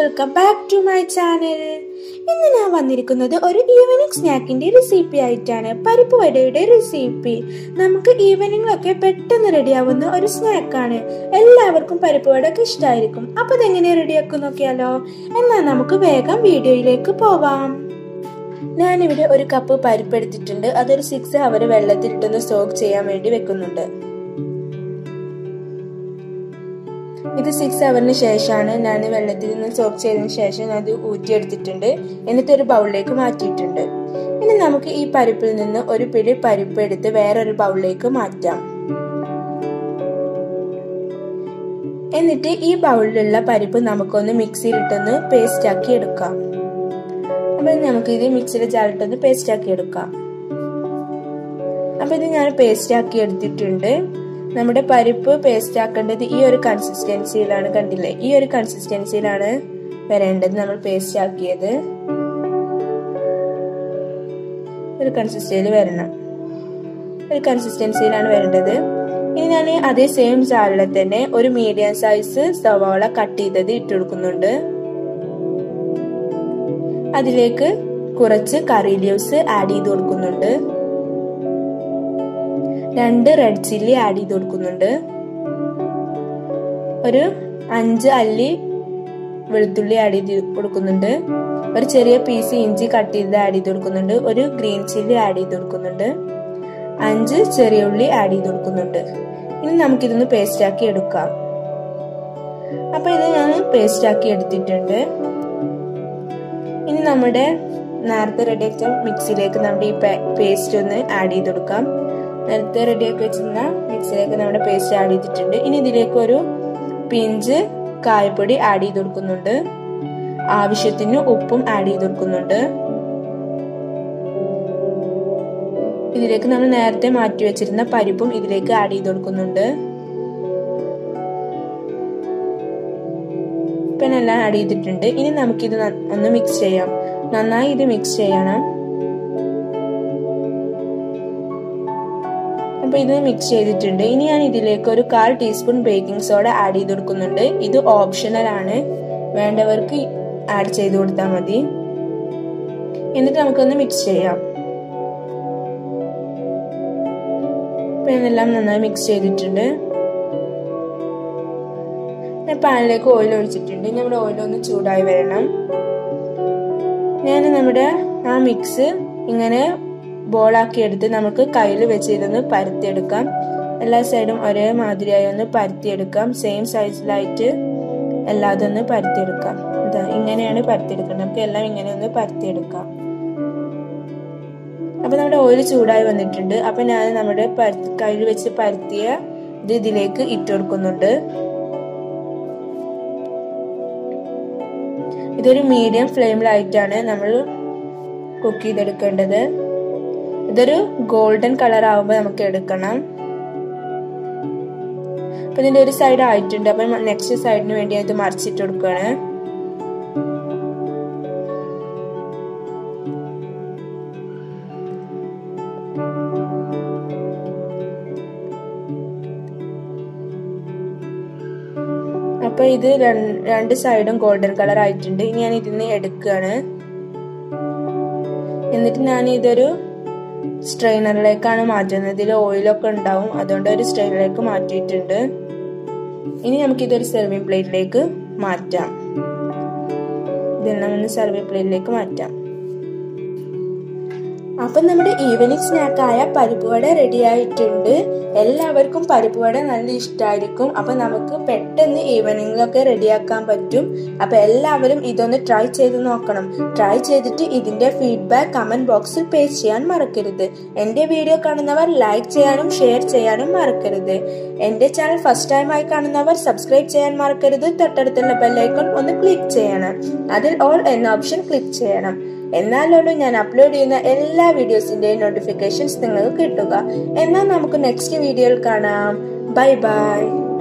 welcome back to my channel ഇന്ന് ഞാൻ വന്നിരിക്കുന്നത് ഒരു ഈവനിങ് സ്നാക്കിന്റെ റെസിപ്പി ആയിട്ടാണ് പരിപ്പ് വടയുടെ റെസിപ്പി നമുക്ക് ഈവനിങ്ങിലൊക്കെ പെട്ടെന്ന് റെഡിയാവുന്ന ഒരു സ്നാക്കാണ് എല്ലാവർക്കും പരിപ്പ് വടയൊക്കെ ഇഷ്ടമായിരിക്കും അപ്പൊ അതെങ്ങനെ റെഡിയാക്കും നോക്കിയാലോ എന്നാൽ നമുക്ക് വേഗം വീഡിയോയിലേക്ക് പോവാം ഞാനിവിടെ ഒരു കപ്പ് പരിപ്പ് എടുത്തിട്ടുണ്ട് അതൊരു സിക്സ് അവർ വെള്ളത്തിലിട്ടൊന്ന് സ്റ്റോക്ക് ചെയ്യാൻ വേണ്ടി വെക്കുന്നുണ്ട് ഇത് സിക്സ് അവറിന് ശേഷമാണ് ഞാൻ വെള്ളത്തിൽ നിന്ന് സോക്ക് ചെയ്തതിന് ശേഷം അത് ഊറ്റിയെടുത്തിട്ടുണ്ട് എന്നിട്ട് ഒരു ബൗളിലേക്ക് മാറ്റിയിട്ടുണ്ട് ഇനി നമുക്ക് ഈ പരിപ്പിൽ നിന്ന് ഒരു പിടി പരിപ്പ് എടുത്ത് വേറൊരു ബൗളിലേക്ക് മാറ്റാം എന്നിട്ട് ഈ ബൗളിലുള്ള പരിപ്പ് നമുക്കൊന്ന് മിക്സിയിലിട്ടൊന്ന് പേസ്റ്റ് ആക്കി എടുക്കാം അപ്പൊ നമുക്ക് ഇത് മിക്സിയുടെ ജാലിട്ടൊന്ന് പേസ്റ്റ് ആക്കി എടുക്കാം അപ്പൊ ഇത് ഞാൻ പേസ്റ്റ് ആക്കി എടുത്തിട്ടുണ്ട് നമ്മുടെ പരിപ്പ് പേസ്റ്റ് ആക്കേണ്ടത് ഈ ഒരു കൺസിസ്റ്റൻസിയിലാണ് കണ്ടില്ലേ ഈ ഒരു കൺസിസ്റ്റൻസിയിലാണ് വരേണ്ടത് നമ്മൾ പേസ്റ്റ് ആക്കിയത് ഒരു കൺസിസ്റ്റൻസിയിൽ വരണം ഒരു കൺസിസ്റ്റൻസിയിലാണ് വരേണ്ടത് ഇനി ഞാൻ അതേ സെയിം ചാലിൽ തന്നെ ഒരു മീഡിയം സൈസ് സവാള കട്ട് ചെയ്തത് ഇട്ട് കൊടുക്കുന്നുണ്ട് അതിലേക്ക് കുറച്ച് കറി ലീവ്സ് ആഡ് ചെയ്ത് കൊടുക്കുന്നുണ്ട് രണ്ട് റെഡ് ചില്ലി ആഡ് ചെയ്ത് കൊടുക്കുന്നുണ്ട് ഒരു അഞ്ച് അല്ലി വെളുത്തുള്ളി ആഡ് ചെയ്ത് കൊടുക്കുന്നുണ്ട് ഒരു ചെറിയ പീസ് ഇഞ്ചി കട്ട് ചെയ്ത് ആഡ് ചെയ്ത് കൊടുക്കുന്നുണ്ട് ഒരു ഗ്രീൻ ചില്ലി ആഡ് ചെയ്ത് കൊടുക്കുന്നുണ്ട് അഞ്ച് ചെറിയ ഉള്ളി ആഡ് ചെയ്ത് കൊടുക്കുന്നുണ്ട് ഇനി നമുക്കിതൊന്ന് പേസ്റ്റ് ആക്കി എടുക്കാം അപ്പൊ ഇത് ഞാൻ പേസ്റ്റ് ആക്കി എടുത്തിട്ടുണ്ട് ഇനി നമ്മുടെ നേരത്തെ റെഡിയാക്കിയ മിക്സിയിലേക്ക് നമ്മുടെ ഈ പേസ്റ്റ് ഒന്ന് ആഡ് ചെയ്ത് കൊടുക്കാം നേരത്തെ റെഡിയാക്കി വെച്ചിരുന്ന മിക്സിയിലേക്ക് നമ്മുടെ പേസ്റ്റ് ആഡ് ചെയ്തിട്ടുണ്ട് ഇനി ഇതിലേക്ക് ഒരു പിഞ്ച് കായപ്പൊടി ആഡ് ചെയ്ത് കൊടുക്കുന്നുണ്ട് ആവശ്യത്തിന് ഉപ്പും ആഡ് ചെയ്ത് കൊടുക്കുന്നുണ്ട് ഇതിലേക്ക് നമ്മൾ നേരത്തെ മാറ്റി വെച്ചിരുന്ന പരിപ്പും ഇതിലേക്ക് ആഡ് ചെയ്ത് കൊടുക്കുന്നുണ്ട് പിന്നെ എല്ലാം ആഡ് ചെയ്തിട്ടുണ്ട് ഇനി നമുക്കിത് ഒന്ന് മിക്സ് ചെയ്യാം നന്നായി ഇത് മിക്സ് ചെയ്യണം അപ്പൊ ഇത് മിക്സ് ചെയ്തിട്ടുണ്ട് ഇനി ഞാൻ ഇതിലേക്ക് ഒരു കാൽ ടീസ്പൂൺ ബേക്കിംഗ് സോഡ ആഡ് ചെയ്ത് കൊടുക്കുന്നുണ്ട് ഇത് ഓപ്ഷണൽ ആണ് വേണ്ടവർക്ക് ആഡ് ചെയ്ത് കൊടുത്താൽ മതി എന്നിട്ട് നമുക്കൊന്ന് മിക്സ് ചെയ്യാം എല്ലാം നന്നായി മിക്സ് ചെയ്തിട്ടുണ്ട് ഞാൻ പാനിലേക്ക് ഓയിൽ ഒഴിച്ചിട്ടുണ്ട് നമ്മുടെ ഓയിൽ ഒന്ന് ചൂടായി വരണം ഞാൻ നമ്മുടെ ആ മിക്സ് ഇങ്ങനെ ബോളാക്കി എടുത്ത് നമുക്ക് കയ്യിൽ വെച്ച് ഇതൊന്ന് പരത്തിയെടുക്കാം എല്ലാ സൈഡും ഒരേ മാതിരിയായി ഒന്ന് പരത്തിയെടുക്കാം സെയിം സൈസിലായിട്ട് എല്ലാതും ഒന്ന് പരത്തിയെടുക്കാം ഇതാ ഇങ്ങനെയാണ് പരത്തിയെടുക്കേണ്ടത് നമുക്ക് എല്ലാം ഇങ്ങനെ ഒന്ന് പരത്തിയെടുക്കാം അപ്പൊ നമ്മുടെ ഓയിൽ ചൂടായി വന്നിട്ടുണ്ട് അപ്പൊ ഞാൻ നമ്മുടെ കയ്യിൽ വെച്ച് പരത്തിയ ഇത് ഇതിലേക്ക് ഇട്ട് കൊടുക്കുന്നുണ്ട് ഇതൊരു മീഡിയം ഫ്ലെയിമിലായിട്ടാണ് നമ്മൾ കുക്ക് ചെയ്തെടുക്കേണ്ടത് ഇതൊരു ഗോൾഡൻ കളർ ആവുമ്പോൾ നമുക്ക് എടുക്കണം അപ്പൊ ഇതിന്റെ ഒരു സൈഡ് ആയിട്ടുണ്ട് അപ്പൊ നെക്സ്റ്റ് സൈഡിന് വേണ്ടി ഇത് മറിച്ചിട്ട് കൊടുക്കുകയാണ് അപ്പൊ ഇത് രണ്ട് സൈഡും ഗോൾഡൻ കളർ ആയിട്ടുണ്ട് ഇനി ഞാൻ ഇതിന്ന് എടുക്കുകയാണ് എന്നിട്ട് ഞാൻ ഇതൊരു സ്ട്രെയിനറിലേക്കാണ് മാറ്റുന്നത് ഇതിൽ ഓയിലൊക്കെ ഉണ്ടാവും അതുകൊണ്ട് ഒരു സ്ട്രെയിനറിലേക്ക് മാറ്റിയിട്ടുണ്ട് ഇനി നമുക്ക് ഇതൊരു സെർവിങ് പ്ലേറ്റിലേക്ക് മാറ്റാം ഇതെല്ലാം ഒന്ന് സെർവിങ് പ്ലേറ്റിലേക്ക് മാറ്റാം അപ്പൊ നമ്മുടെ ഈവനിങ് സ്നാക്കായ പരിപ്പുവട റെഡി ആയിട്ടുണ്ട് എല്ലാവർക്കും പരിപ്പുവട നല്ല ഇഷ്ടമായിരിക്കും അപ്പൊ നമുക്ക് പെട്ടെന്ന് ഈവനിങ്ങിലൊക്കെ റെഡിയാക്കാൻ പറ്റും അപ്പൊ എല്ലാവരും ഇതൊന്ന് ട്രൈ ചെയ്ത് നോക്കണം ട്രൈ ചെയ്തിട്ട് ഇതിന്റെ ഫീഡ്ബാക്ക് കമന്റ് ബോക്സിൽ പേസ്റ്റ് ചെയ്യാൻ മറക്കരുത് എന്റെ വീഡിയോ കാണുന്നവർ ലൈക്ക് ചെയ്യാനും ഷെയർ ചെയ്യാനും മറക്കരുത് എന്റെ ചാനൽ ഫസ്റ്റ് ടൈം ആയി കാണുന്നവർ സബ്സ്ക്രൈബ് ചെയ്യാൻ മറക്കരുത് തൊട്ടടുത്തുള്ള ബെല്ലൈക്കൺ ഒന്ന് ക്ലിക്ക് ചെയ്യണം അതിൽ ഓൾ എന്ന ഓപ്ഷൻ ക്ലിക്ക് ചെയ്യണം എന്നാലുള്ളൂ ഞാൻ അപ്ലോഡ് ചെയ്യുന്ന എല്ലാ വീഡിയോസിന്റെയും നോട്ടിഫിക്കേഷൻസ് നിങ്ങൾക്ക് കിട്ടുക എന്നാൽ നമുക്ക് നെക്സ്റ്റ് വീഡിയോയിൽ കാണാം ബൈ ബൈ